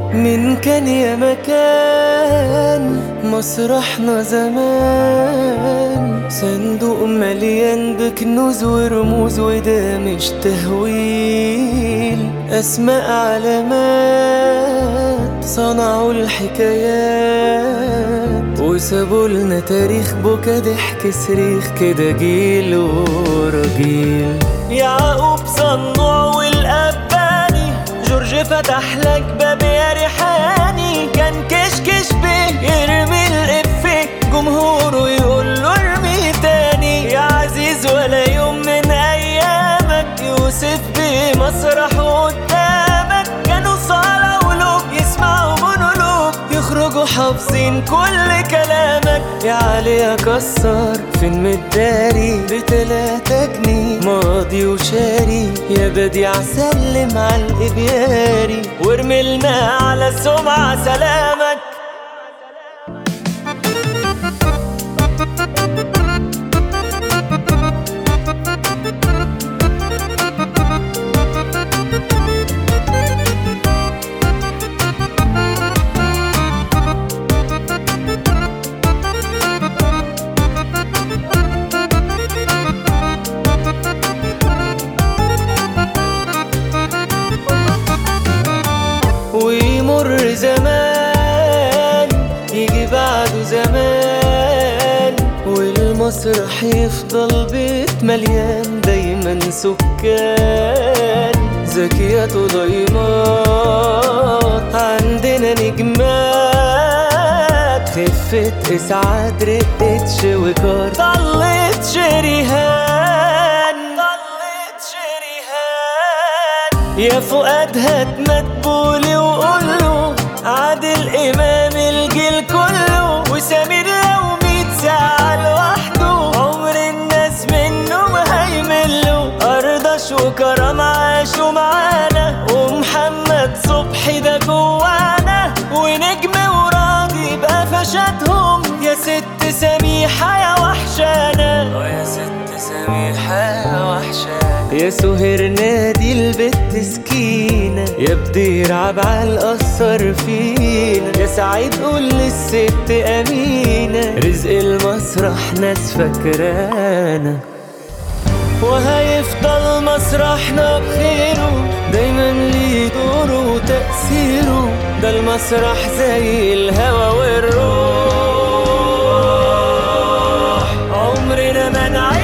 من كان يا مكان مسرحنا زمان صندوق مليان بكنوز ورموز وده مش تهويل أسماء علامات صنعوا الحكايات وسابوا لنا تاريخ بكا ضحك صريخ كده جيل ورا جيل يعقوب صنوع والأباني جورج فتح لك باب يا ريحاني كان كشكش بيه يرمي الإفيه جمهوره يقول له ارمي تاني يا عزيز ولا يوم من أيامك يوسف بمسرح قدامك كانوا صالة ولوب يسمعوا مونولوج يخرجوا حافظين كل كلامك يا علي اكسر فين متداري بتلاتة جنيه ماضي وشاري يا بديع سلم على الابياري وارملنا على السمعة سلامك ويمر زمان يجي بعده زمان والمسرح يفضل بيت مليان دايما سكان زكيات وضيمات عندنا نجمات خفة إسعاد رقة شوكار طلت شريهان طلت شريهان يا فؤاد هات مدبولي وقوله عادل إمام الجيل كله وسمير لو ميت ساعة لوحده عمر الناس منه ما هيملوا أرضش وكرم عاشوا معانا ومحمد صبحي ده جوانا ونجم وراضي بقفشاتهم يا ست سميحة يا وحشانا يا ست سميحة يا وحشانا يا سهر نادي البت سكينة يا بدير عبعال أثر فينا يا سعيد قول للست أمينة رزق المسرح ناس فاكرانا وهيفضل مسرحنا بخيره دايما ليه دوره وتأثيره ده المسرح زي الهوا والروح عمرنا ما نعيش